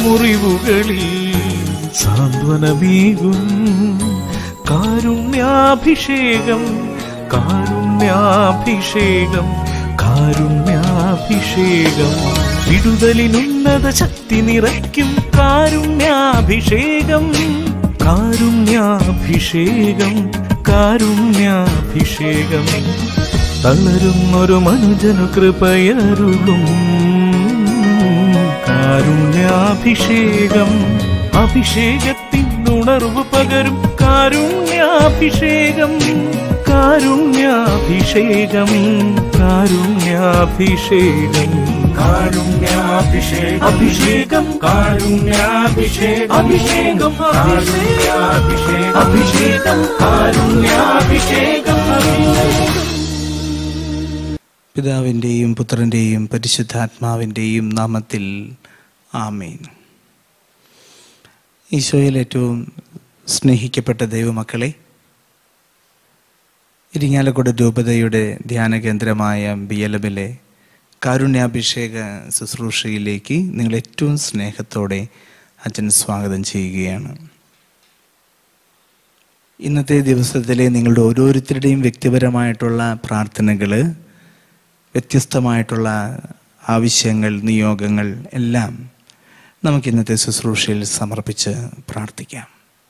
മുറിവുകളിൽ സാന്ത്വനമേകും കാരുണ്യാഭിഷേകം കാരുണ്യാഭിഷേകം കാരുണ്യാഭിഷേകം വിടുതലിനുന്നത ശക്തി നിറയ്ക്കും കാരുണ്യാഭിഷേകം കാരുണ്യാഭിഷേകം കാരുണ്യാഭിഷേകം തളരുന്നൊരു മനുജനു കൃപയരുളും കാരുണ്യാഭിഷേകം അഭിഷേകത്തിൻ ഉണർവ് പകരും കാരുണ്യാഭിഷേകം കാരുണ്യാഭിഷേകം കാരുണ്യാഭിഷേകം കാരുണ്യാഭിഷേകം അഭിഷേകം കാരുണ്യാഭിഷേകം അഭിഷേകം കാരുണ്യാഭിഷേകം അഭിഷേകം കാരുണ്യാഭിഷേകം പിതാവിൻ്റെയും പുത്രൻ്റെയും പരിശുദ്ധാത്മാവിൻ്റെയും നാമത്തിൽ ആമേൻ ഈശോയിൽ ഏറ്റവും സ്നേഹിക്കപ്പെട്ട ദൈവമക്കളെ ഇരിങ്ങാലക്കുട രൂപതയുടെ ധ്യാന കേന്ദ്രമായ ബി എൽ എമ്മിലെ കാരുണ്യാഭിഷേക ശുശ്രൂഷയിലേക്ക് നിങ്ങൾ ഏറ്റവും സ്നേഹത്തോടെ അച്ഛൻ സ്വാഗതം ചെയ്യുകയാണ് ഇന്നത്തെ ദിവസത്തിലെ നിങ്ങളുടെ ഓരോരുത്തരുടെയും വ്യക്തിപരമായിട്ടുള്ള പ്രാർത്ഥനകൾ വ്യത്യസ്തമായിട്ടുള്ള ആവശ്യങ്ങൾ നിയോഗങ്ങൾ എല്ലാം നമുക്ക് ഇന്നത്തെ ശുശ്രൂഷയിൽ സമർപ്പിച്ച് പ്രാർത്ഥിക്കാം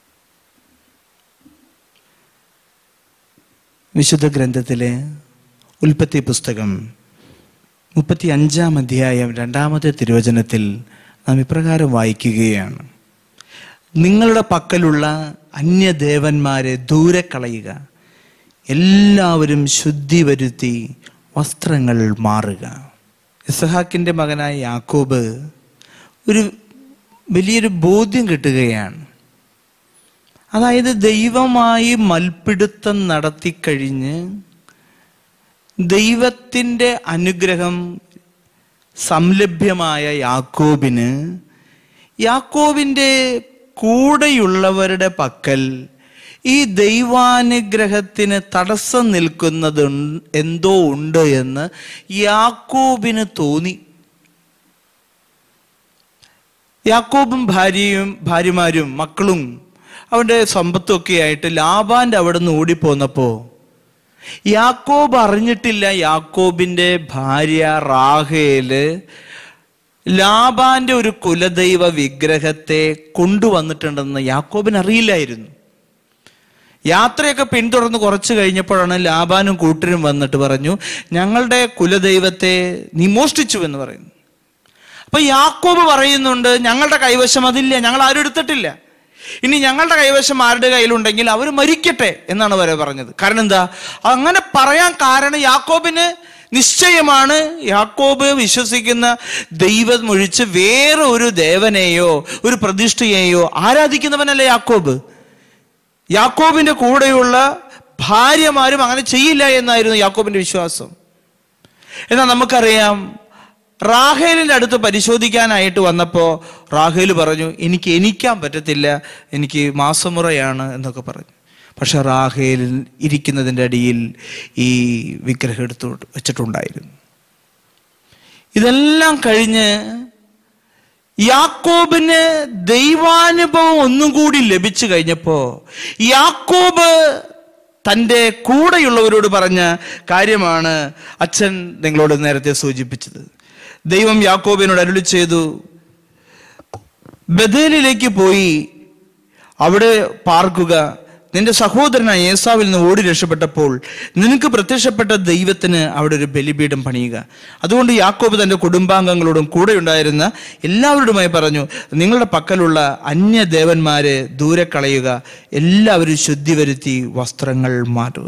വിശുദ്ധ ഗ്രന്ഥത്തിലെ ഉൽപ്പത്തി പുസ്തകം മുപ്പത്തി അഞ്ചാം അധ്യായം രണ്ടാമത്തെ തിരുവചനത്തിൽ നാം ഇപ്രകാരം വായിക്കുകയാണ് നിങ്ങളുടെ പക്കലുള്ള അന്യദേവന്മാരെ ദൂരെ കളയുക എല്ലാവരും ശുദ്ധി വരുത്തി വസ്ത്രങ്ങൾ മാറുക ഇസഹാക്കിൻ്റെ മകനായ യാക്കോബ് ഒരു വലിയൊരു ബോധ്യം കിട്ടുകയാണ് അതായത് ദൈവമായി മൽപ്പിടുത്തം നടത്തിക്കഴിഞ്ഞ് ദൈവത്തിൻ്റെ അനുഗ്രഹം സംലഭ്യമായ യാക്കോബിന് യാക്കോബിൻ്റെ കൂടെയുള്ളവരുടെ പക്കൽ ഈ ദൈവാനുഗ്രഹത്തിന് തടസ്സം നിൽക്കുന്നത് എന്തോ ഉണ്ട് എന്ന് യാക്കോബിന് തോന്നി യാക്കോബും ഭാര്യയും ഭാര്യമാരും മക്കളും അവൻ്റെ സമ്പത്തൊക്കെ ആയിട്ട് ലാബാന്റെ അവിടെ നിന്ന് ഓടിപ്പോന്നപ്പോ യാക്കോബ് അറിഞ്ഞിട്ടില്ല യാക്കോബിന്റെ ഭാര്യ റാഹേല് ലാബാന്റെ ഒരു കുലദൈവ വിഗ്രഹത്തെ കൊണ്ടുവന്നിട്ടുണ്ടെന്ന് യാക്കോബിന് അറിയില്ലായിരുന്നു യാത്രയൊക്കെ പിന്തുടർന്ന് കുറച്ച് കഴിഞ്ഞപ്പോഴാണ് ലാബാനും കൂട്ടരും വന്നിട്ട് പറഞ്ഞു ഞങ്ങളുടെ കുലദൈവത്തെ നീ മോഷ്ടിച്ചു എന്ന് പറയുന്നു അപ്പൊ യാക്കോബ് പറയുന്നുണ്ട് ഞങ്ങളുടെ കൈവശം അതില്ല ഞങ്ങൾ ആരും എടുത്തിട്ടില്ല ഇനി ഞങ്ങളുടെ കൈവശം ആരുടെ കയ്യിലുണ്ടെങ്കിൽ അവർ മരിക്കട്ടെ എന്നാണ് വരെ പറഞ്ഞത് കാരണം എന്താ അങ്ങനെ പറയാൻ കാരണം യാക്കോബിന് നിശ്ചയമാണ് യാക്കോബ് വിശ്വസിക്കുന്ന ദൈവം ഒഴിച്ച് വേറെ ഒരു ദേവനെയോ ഒരു പ്രതിഷ്ഠയെയോ ആരാധിക്കുന്നവനല്ല യാക്കോബ് യാക്കോബിന്റെ കൂടെയുള്ള ഭാര്യമാരും അങ്ങനെ ചെയ്യില്ല എന്നായിരുന്നു യാക്കോബിന്റെ വിശ്വാസം എന്നാൽ നമുക്കറിയാം റാഹേലിന്റെ അടുത്ത് പരിശോധിക്കാനായിട്ട് വന്നപ്പോൾ റാഹേൽ പറഞ്ഞു എനിക്ക് എണിക്കാൻ പറ്റത്തില്ല എനിക്ക് മാസമുറയാണ് എന്നൊക്കെ പറഞ്ഞു പക്ഷെ റാഹേൽ ഇരിക്കുന്നതിൻ്റെ അടിയിൽ ഈ വിഗ്രഹം എടുത്തു വെച്ചിട്ടുണ്ടായിരുന്നു ഇതെല്ലാം കഴിഞ്ഞ് യാക്കോബിന് ദൈവാനുഭവം ഒന്നും കൂടി ലഭിച്ചു കഴിഞ്ഞപ്പോ യാക്കോബ് തൻ്റെ കൂടെയുള്ളവരോട് പറഞ്ഞ കാര്യമാണ് അച്ഛൻ നിങ്ങളോട് നേരത്തെ സൂചിപ്പിച്ചത് ദൈവം യാക്കോബിനോട് അരുളി ചെയ്തു ബദേലിലേക്ക് പോയി അവിടെ പാർക്കുക നിന്റെ സഹോദരനായ ഏസാവിൽ നിന്ന് ഓടി രക്ഷപ്പെട്ടപ്പോൾ നിനക്ക് പ്രത്യക്ഷപ്പെട്ട ദൈവത്തിന് അവിടെ ഒരു ബലിപീഠം പണിയുക അതുകൊണ്ട് യാക്കോബ് തന്റെ കുടുംബാംഗങ്ങളോടും കൂടെ ഉണ്ടായിരുന്ന എല്ലാവരോടുമായി പറഞ്ഞു നിങ്ങളുടെ പക്കലുള്ള അന്യദേവന്മാരെ ദൂരെ കളയുക എല്ലാവരും ശുദ്ധി വരുത്തി വസ്ത്രങ്ങൾ മാറ്റുക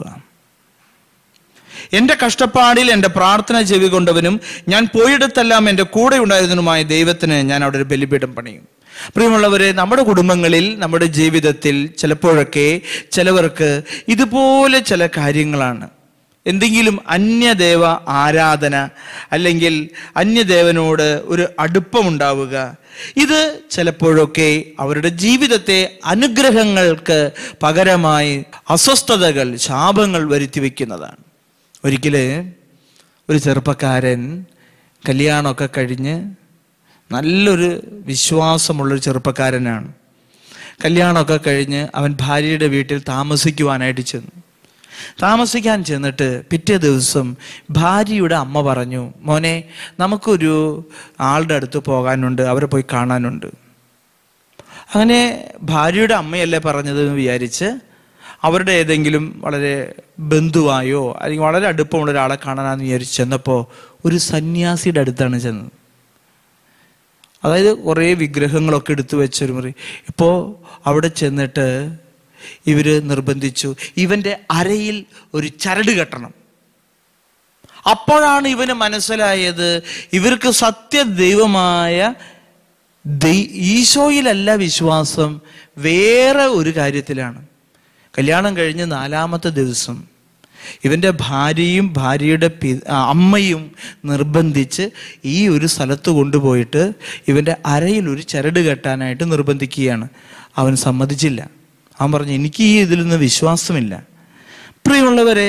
എന്റെ കഷ്ടപ്പാടിൽ എൻ്റെ പ്രാർത്ഥന ചെവി കൊണ്ടവനും ഞാൻ പോയിടത്തെല്ലാം എൻ്റെ കൂടെ ഉണ്ടായിരുന്നതുമായ ദൈവത്തിന് ഞാൻ അവിടെ ഒരു ബലിപീഠം പണിയും പ്രിയമുള്ളവരെ നമ്മുടെ കുടുംബങ്ങളിൽ നമ്മുടെ ജീവിതത്തിൽ ചിലപ്പോഴൊക്കെ ചിലവർക്ക് ഇതുപോലെ ചില കാര്യങ്ങളാണ് എന്തെങ്കിലും അന്യദേവ ആരാധന അല്ലെങ്കിൽ അന്യദേവനോട് ഒരു അടുപ്പമുണ്ടാവുക ഇത് ചിലപ്പോഴൊക്കെ അവരുടെ ജീവിതത്തെ അനുഗ്രഹങ്ങൾക്ക് പകരമായി അസ്വസ്ഥതകൾ ശാപങ്ങൾ വരുത്തി വയ്ക്കുന്നതാണ് ഒരിക്കല് ഒരു ചെറുപ്പക്കാരൻ കല്യാണമൊക്കെ കഴിഞ്ഞ് നല്ലൊരു വിശ്വാസമുള്ളൊരു ചെറുപ്പക്കാരനാണ് കല്യാണമൊക്കെ കഴിഞ്ഞ് അവൻ ഭാര്യയുടെ വീട്ടിൽ താമസിക്കുവാനായിട്ട് ചെന്നു താമസിക്കാൻ ചെന്നിട്ട് പിറ്റേ ദിവസം ഭാര്യയുടെ അമ്മ പറഞ്ഞു മോനെ നമുക്കൊരു ആളുടെ അടുത്ത് പോകാനുണ്ട് അവരെ പോയി കാണാനുണ്ട് അങ്ങനെ ഭാര്യയുടെ അമ്മയല്ലേ പറഞ്ഞത് എന്ന് വിചാരിച്ച് അവരുടെ ഏതെങ്കിലും വളരെ ബന്ധുവായോ അല്ലെങ്കിൽ വളരെ അടുപ്പമുള്ള ഒരാളെ കാണാനാന്ന് വിചാരിച്ച് ചെന്നപ്പോൾ ഒരു സന്യാസിയുടെ അടുത്താണ് ചെന്നത് അതായത് കുറേ വിഗ്രഹങ്ങളൊക്കെ എടുത്തു വെച്ചൊരു മുറി ഇപ്പോൾ അവിടെ ചെന്നിട്ട് ഇവര് നിർബന്ധിച്ചു ഇവന്റെ അരയിൽ ഒരു ചരട് കെട്ടണം അപ്പോഴാണ് ഇവന് മനസ്സിലായത് ഇവർക്ക് സത്യദൈവമായ ദൈ- ഈശോയിലല്ല വിശ്വാസം വേറെ ഒരു കാര്യത്തിലാണ് കല്യാണം കഴിഞ്ഞ് നാലാമത്തെ ദിവസം ഇവന്റെ ഭാര്യയും ഭാര്യയുടെ പി ആ, അമ്മയും നിർബന്ധിച്ച് ഈ ഒരു സ്ഥലത്ത് കൊണ്ടുപോയിട്ട് ഇവന്റെ അരയിൽ ഒരു ചരട് കെട്ടാനായിട്ട് നിർബന്ധിക്കുകയാണ് അവൻ സമ്മതിച്ചില്ല അവൻ പറഞ്ഞു എനിക്ക് ഈ ഇതിൽ നിന്ന് വിശ്വാസമില്ല പ്രിയമുള്ളവരെ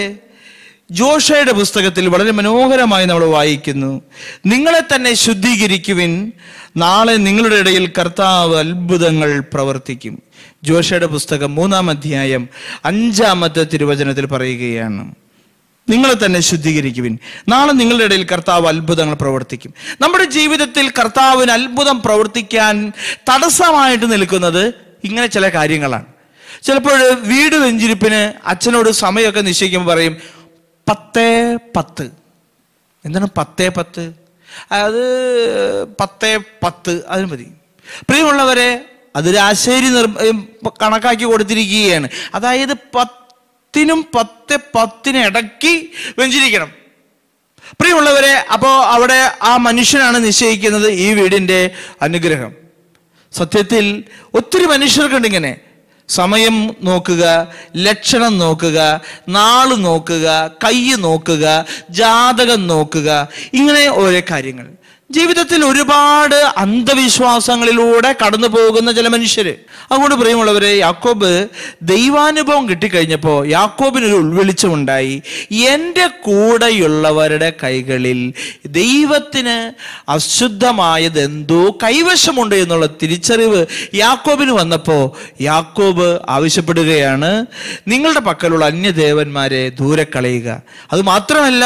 ജോഷയുടെ പുസ്തകത്തിൽ വളരെ മനോഹരമായി നമ്മൾ വായിക്കുന്നു നിങ്ങളെ തന്നെ ശുദ്ധീകരിക്കുവിൻ നാളെ നിങ്ങളുടെ ഇടയിൽ കർത്താവ് അത്ഭുതങ്ങൾ പ്രവർത്തിക്കും ജോഷയുടെ പുസ്തകം മൂന്നാം അധ്യായം അഞ്ചാമത്തെ തിരുവചനത്തിൽ പറയുകയാണ് നിങ്ങളെ തന്നെ ശുദ്ധീകരിക്കുവിൻ നാളെ നിങ്ങളുടെ ഇടയിൽ കർത്താവ് അത്ഭുതങ്ങൾ പ്രവർത്തിക്കും നമ്മുടെ ജീവിതത്തിൽ കർത്താവിന് അത്ഭുതം പ്രവർത്തിക്കാൻ തടസ്സമായിട്ട് നിൽക്കുന്നത് ഇങ്ങനെ ചില കാര്യങ്ങളാണ് ചിലപ്പോൾ വീട് വെഞ്ചിരിപ്പിന് അച്ഛനോട് സമയമൊക്കെ നിശ്ചയിക്കുമ്പോൾ പറയും പത്തേ പത്ത് എന്താണ് പത്തേ പത്ത് അത് പത്തേ പത്ത് അതിന് മതി പ്രിയമുള്ളവരെ അതൊരു ആശേരി നിർ ഏം, കണക്കാക്കി കൊടുത്തിരിക്കുകയാണ് അതായത് പത്തിനും പത്ത് പത്തിന് ഇടയ്ക്ക് വെഞ്ചിരിക്കണം പ്രിയമുള്ളവരെ അപ്പോൾ അവിടെ ആ മനുഷ്യനാണ് നിശ്ചയിക്കുന്നത് ഈ വീടിന്റെ അനുഗ്രഹം സത്യത്തിൽ ഒത്തിരി മനുഷ്യർക്കുണ്ട് ഇങ്ങനെ സമയം നോക്കുക ലക്ഷണം നോക്കുക നാള് നോക്കുക കൈ നോക്കുക ജാതകം നോക്കുക ഇങ്ങനെ ഓരോ കാര്യങ്ങൾ ജീവിതത്തിൽ ഒരുപാട് അന്ധവിശ്വാസങ്ങളിലൂടെ കടന്നു പോകുന്ന ചില മനുഷ്യര് അതുകൊണ്ട് പ്രിയമുള്ളവരെ യാക്കോബ് ദൈവാനുഭവം കിട്ടിക്കഴിഞ്ഞപ്പോൾ യാക്കോബിനൊരു ഉൾവെളിച്ചമുണ്ടായി എൻ്റെ കൂടെയുള്ളവരുടെ കൈകളിൽ ദൈവത്തിന് അശുദ്ധമായത് എന്തോ കൈവശമുണ്ട് എന്നുള്ള തിരിച്ചറിവ് യാക്കോബിന് വന്നപ്പോൾ യാക്കോബ് ആവശ്യപ്പെടുകയാണ് നിങ്ങളുടെ പക്കലുള്ള അന്യദേവന്മാരെ ദൂരെ കളയുക അത് മാത്രമല്ല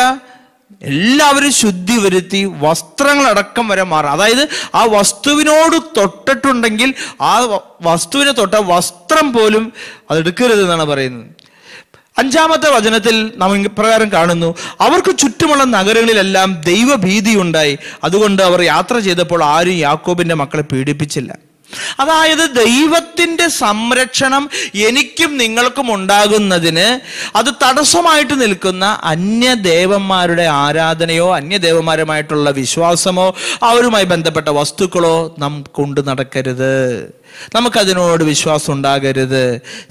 എല്ലാവരും ശുദ്ധി വരുത്തി വസ്ത്രങ്ങളടക്കം വരെ മാറും അതായത് ആ വസ്തുവിനോട് തൊട്ടിട്ടുണ്ടെങ്കിൽ ആ വ- വസ്തുവിനെ തൊട്ട വസ്ത്രം പോലും അതെടുക്കരുത് എന്നാണ് പറയുന്നത് അഞ്ചാമത്തെ വചനത്തിൽ നാം ഇപ്രകാരം കാണുന്നു അവർക്ക് ചുറ്റുമുള്ള നഗരങ്ങളിലെല്ലാം ദൈവഭീതി ഉണ്ടായി അതുകൊണ്ട് അവർ യാത്ര ചെയ്തപ്പോൾ ആരും യാക്കോബിന്റെ മക്കളെ പീഡിപ്പിച്ചില്ല അതായത് ദൈവത്തിന്റെ സംരക്ഷണം എനിക്കും നിങ്ങൾക്കും ഉണ്ടാകുന്നതിന് അത് തടസ്സമായിട്ട് നിൽക്കുന്ന അന്യദേവന്മാരുടെ ആരാധനയോ അന്യദേവന്മാരുമായിട്ടുള്ള വിശ്വാസമോ അവരുമായി ബന്ധപ്പെട്ട വസ്തുക്കളോ നാം കൊണ്ടു നടക്കരുത് നമുക്കതിനോട് വിശ്വാസം ഉണ്ടാകരുത്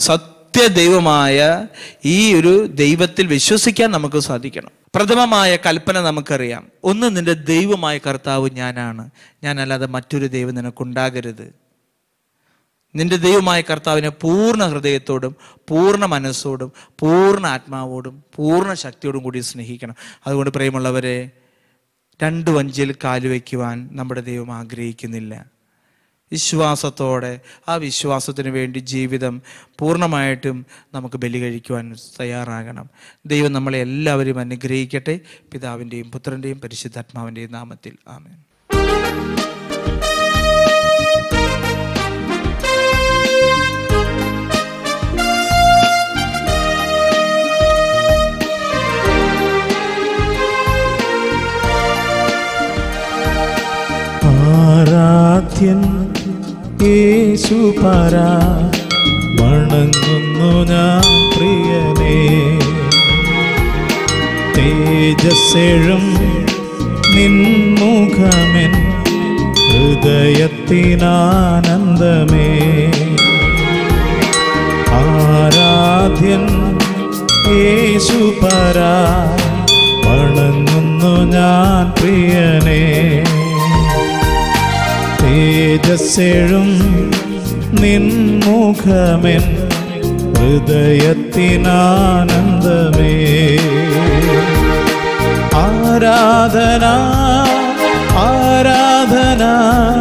സത്യദൈവമായ ഈ ഒരു ദൈവത്തിൽ വിശ്വസിക്കാൻ നമുക്ക് സാധിക്കണം പ്രഥമമായ കൽപ്പന നമുക്കറിയാം ഒന്ന് നിന്റെ ദൈവമായ കർത്താവ് ഞാനാണ് ഞാനല്ലാതെ മറ്റൊരു ദൈവം നിനക്കുണ്ടാകരുത് നിന്റെ ദൈവമായ കർത്താവിനെ പൂർണ്ണ ഹൃദയത്തോടും പൂർണ്ണ മനസ്സോടും പൂർണ്ണ ആത്മാവോടും പൂർണ്ണ ശക്തിയോടും കൂടി സ്നേഹിക്കണം അതുകൊണ്ട് പ്രിയമുള്ളവരെ രണ്ട് വഞ്ചിയിൽ കാലുവയ്ക്കുവാൻ നമ്മുടെ ദൈവം ആഗ്രഹിക്കുന്നില്ല വിശ്വാസത്തോടെ ആ വിശ്വാസത്തിന് വേണ്ടി ജീവിതം പൂർണ്ണമായിട്ടും നമുക്ക് ബലി കഴിക്കുവാൻ തയ്യാറാകണം ദൈവം നമ്മളെ എല്ലാവരും അനുഗ്രഹിക്കട്ടെ പിതാവിൻ്റെയും പുത്രൻ്റെയും പരിശുദ്ധാത്മാവിൻ്റെയും നാമത്തിൽ ആമേൻ ആരാധ്യൻ യേശുപരാ വണങ്ങുന്നു ഞാൻ പ്രിയനേ തേജസ്സെഴും നിൻമുഖമെൻ ഹൃദയത്തിനാനന്ദമേ ആരാധ്യൻ യേശുപരാ വണങ്ങുന്നു ഞാൻ പ്രിയനേ തേജസ്സെഴും നിൻമുഖമെൻ ഹൃദയത്തിനാനന്ദമേ ആരാധന ആരാധന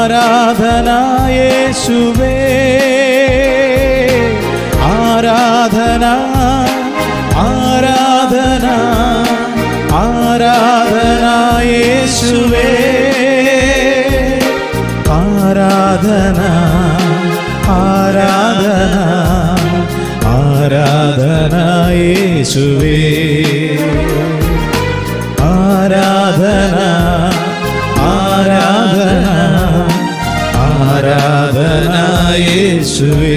ആരാധന യേശുവേ ആരാധന ആരാധന ആരാധന യേശുവേ ആരാധന ആരാധന ആരാധന യേശുവേ ആരാധന ആരാധന ആരാധന യേശുവേ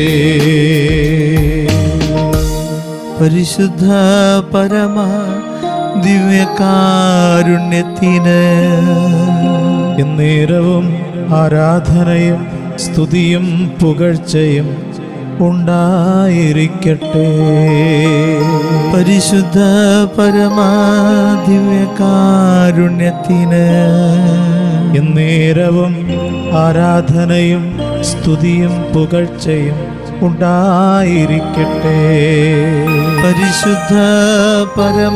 പരിശുദ്ധ പരമ ദിവ്യകാരുണ്യത്തിന് എന്നേരവും ആരാധനയും സ്തുതിയും പുകഴ്ചയും ഉണ്ടായിരിക്കട്ടെ പരിശുദ്ധ പരമ ദിവ്യകാരുണ്യത്തിന് എന്നേരവും ആരാധനയും സ്തുതിയും പുകഴ്ചയും ഉണ്ടായിരിക്കട്ടെ പരിശുദ്ധ പരമ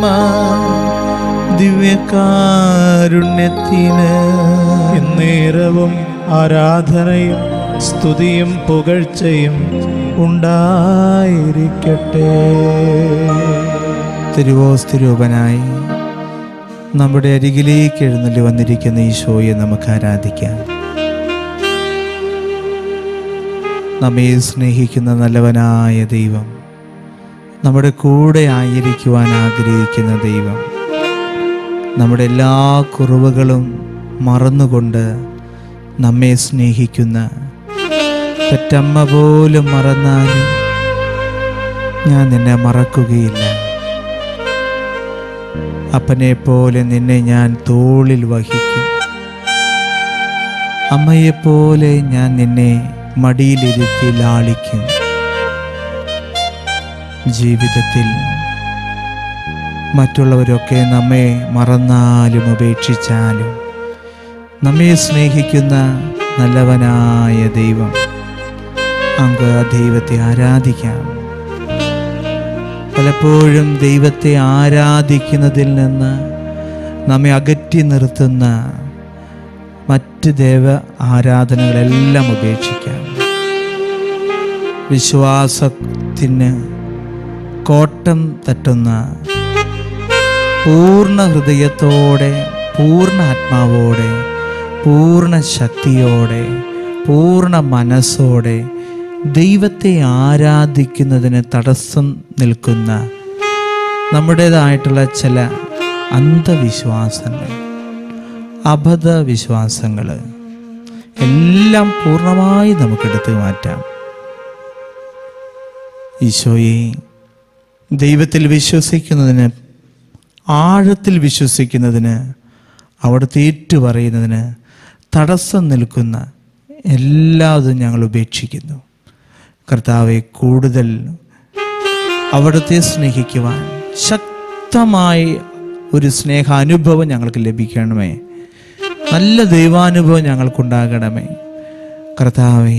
ദിവ്യകാരുണ്യത്തിന് എന്നേരവും ആരാധനയും സ്തുതിയും പുകഴ്ചയും ഉണ്ടായിരിക്കട്ടെ തിരുവോസ്തിരൂപനായി നമ്മുടെ അരികിലേക്ക് എഴുന്നള്ളി വന്നിരിക്കുന്ന ഈശോയെ നമുക്ക് ആരാധിക്കാം നമ്മെ സ്നേഹിക്കുന്ന നല്ലവനായ ദൈവം നമ്മുടെ കൂടെ ആയിരിക്കുവാൻ ആഗ്രഹിക്കുന്ന ദൈവം നമ്മുടെ എല്ലാ കുറവുകളും മറന്നുകൊണ്ട് നമ്മെ സ്നേഹിക്കുന്ന പെറ്റമ്മ പോലും മറന്നാലും ഞാൻ നിന്നെ മറക്കുകയില്ല അപ്പനെ പോലെ നിന്നെ ഞാൻ തോളിൽ വഹിക്കും അമ്മയെപ്പോലെ ഞാൻ നിന്നെ മടിയിലിരുത്തി ലാളിക്കും ജീവിതത്തിൽ മറ്റുള്ളവരൊക്കെ നമ്മെ മറന്നാലും ഉപേക്ഷിച്ചാലും നമ്മെ സ്നേഹിക്കുന്ന നല്ലവനായ ദൈവം നമുക്ക് ആ ദൈവത്തെ ആരാധിക്കാം പലപ്പോഴും ദൈവത്തെ ആരാധിക്കുന്നതിൽ നിന്ന് നമ്മെ അകറ്റി നിർത്തുന്ന മറ്റ് ദേവ ആരാധനകളെല്ലാം ഉപേക്ഷിക്കാം വിശ്വാസത്തിന് കോട്ടം തട്ടുന്ന പൂർണ്ണ ഹൃദയത്തോടെ പൂർണ്ണ ആത്മാവോടെ പൂർണ്ണ ശക്തിയോടെ പൂർണ്ണ മനസ്സോടെ ദൈവത്തെ ആരാധിക്കുന്നതിന് തടസ്സം നിൽക്കുന്ന നമ്മുടേതായിട്ടുള്ള ചില അന്ധവിശ്വാസങ്ങൾ അബദ്ധ വിശ്വാസങ്ങൾ എല്ലാം പൂർണ്ണമായി നമുക്കെടുത്ത് മാറ്റാം ഈശോയെ ദൈവത്തിൽ വിശ്വസിക്കുന്നതിന് ആഴത്തിൽ വിശ്വസിക്കുന്നതിന് അവിടുത്തെ ഏറ്റു പറയുന്നതിന് തടസ്സം നിൽക്കുന്ന എല്ലാതും ഞങ്ങൾ ഉപേക്ഷിക്കുന്നു കർത്താവെ കൂടുതൽ അവിടുത്തെ സ്നേഹിക്കുവാൻ ശക്തമായി ഒരു സ്നേഹാനുഭവം ഞങ്ങൾക്ക് ലഭിക്കണമേ നല്ല ദൈവാനുഭവം ഞങ്ങൾക്കുണ്ടാകണമേ കർത്താവെ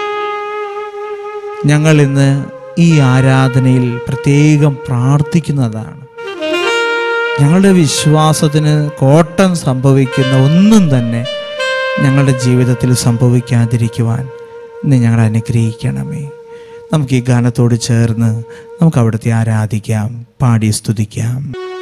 ഞങ്ങൾ ഇന്ന് ഈ ആരാധനയിൽ പ്രത്യേകം പ്രാർത്ഥിക്കുന്നതാണ് ഞങ്ങളുടെ വിശ്വാസത്തിന് കോട്ടം സംഭവിക്കുന്ന ഒന്നും തന്നെ ഞങ്ങളുടെ ജീവിതത്തിൽ സംഭവിക്കാതിരിക്കുവാൻ ഇന്ന് ഞങ്ങളെ അനുഗ്രഹിക്കണമേ നമുക്ക് ഈ ഗാനത്തോട് ചേർന്ന് നമുക്ക് അവിടുത്തെ ആരാധിക്കാം പാടി സ്തുതിക്കാം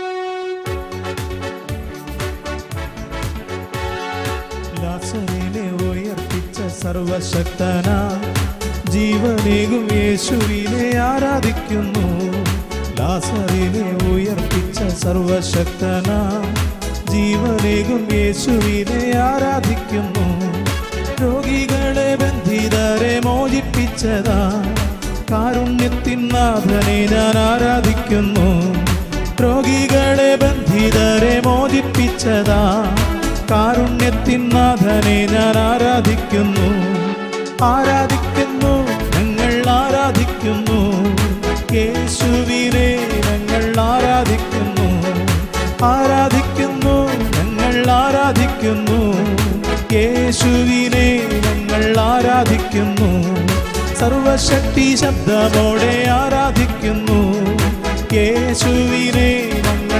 ലാസറിനെ ഉയർപ്പിച്ച സർവശക്തന ജീവനേകും യേശുവിനെ ആരാധിക്കുന്നു ലാസറിനെ ഉയർപ്പിച്ച സർവശക്തന ജീവനേകും യേശുവിനെ ആരാധിക്കുന്നു രോഗികളെ ബന്ധിതരെ മോചിപ്പിച്ചതാ കാരുണ്യത്തിൻ നാഥനെ ഞാൻ ആരാധിക്കുന്നു രോഗികളെ ബന്ധിതരെ മോചിപ്പിച്ചതാ കാരുണ്യത്തിൻ നാഥനെ ഞാൻ ആരാധിക്കുന്നു ആരാധിക്കുന്നു ഞങ്ങൾ ആരാധിക്കുന്നു യേശുവിനെ ഞങ്ങൾ ആരാധിക്കുന്നു ആരാധിക്കുന്നു ഞങ്ങൾ ആരാധിക്കുന്നു യേശുവിനെ ഞങ്ങൾ ആരാധിക്കുന്നു സർവശക്തി ശബ്ദമോടെ ആരാധിക്കുന്നു യേശുവിനെ ഞങ്ങൾ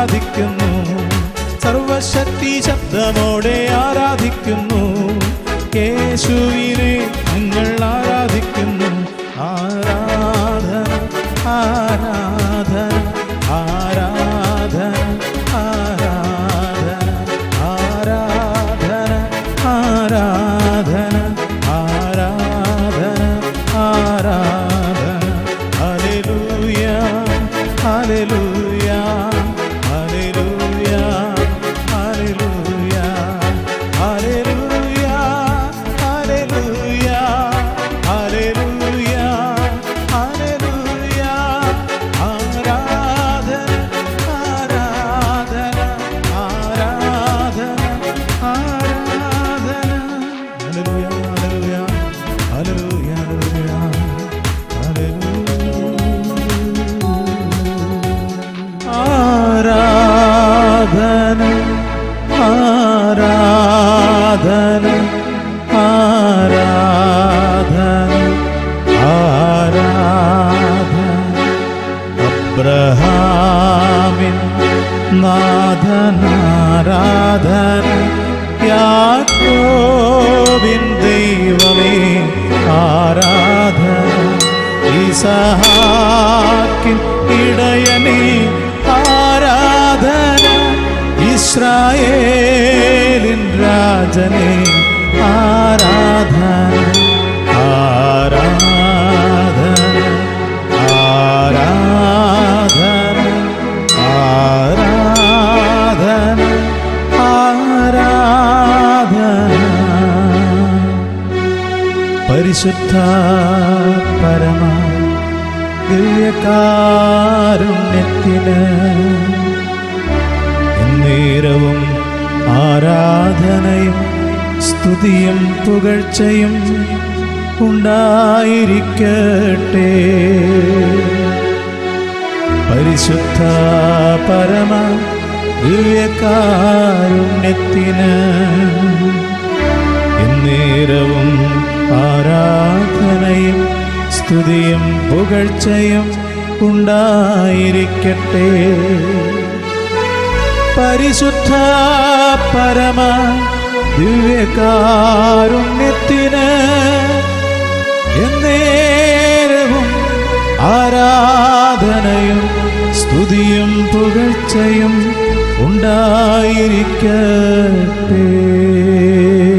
ആരാധിക്കുന്നു സർവശക്തി ശബ്ദമോടെ ആരാധിക്കുന്നു യേശുവിനെ ഞങ്ങൾ ആരാധിക്കുന്നു ആരാധന ആരാധന ആരാധന ആരാധന ആരാധന ആരാധന ആരാധന ആരാധന hallelujah hallelujah hallelujah hallelujah hallelujah hallelujah hallelujah hallelujah ആരാധന ആരാധന ആരാധന ആരാധന ഹല്ലേലൂയ ഹല്ലേലൂയ ഹല്ലേലൂയ ഹല്ലേലൂയ ആരാധന ആരാധന ആരാധന ആരാധന അബ്രഹാമിൻ നാഥനാരാധന യാക്കോബിൻ ദൈവമേ ആരാധന ഇസഹാക്കിൻ ഇടയനേ ആരാധന ഇസ്രായേലിൻ രാജനേ ആരാധന ആരാധന ആരാധന ആരാധന ആരാധന പരിശുദ്ധ പരമ ദിവ്യകാരുണ്യത്തിന് എന്നേരവും ആരാധനയും സ്തുതിയും പുകഴ്ചയും ഉണ്ടായിരിക്കട്ടെ പരിശുദ്ധ പരമ ദിവ്യകാരുണ്യത്തിന് എന്നേരവും ആരാധനയും സ്തുതിയും പുകഴ്ചയും ഉണ്ടായിരിക്കട്ടെ പരിശുദ്ധ പരമ ദിവ്യകാരുണ്യത്തിന് എന്നേരവും ആരാധനയും സ്തുതിയും പുകഴ്ചയും ഉണ്ടായിരിക്കട്ടെ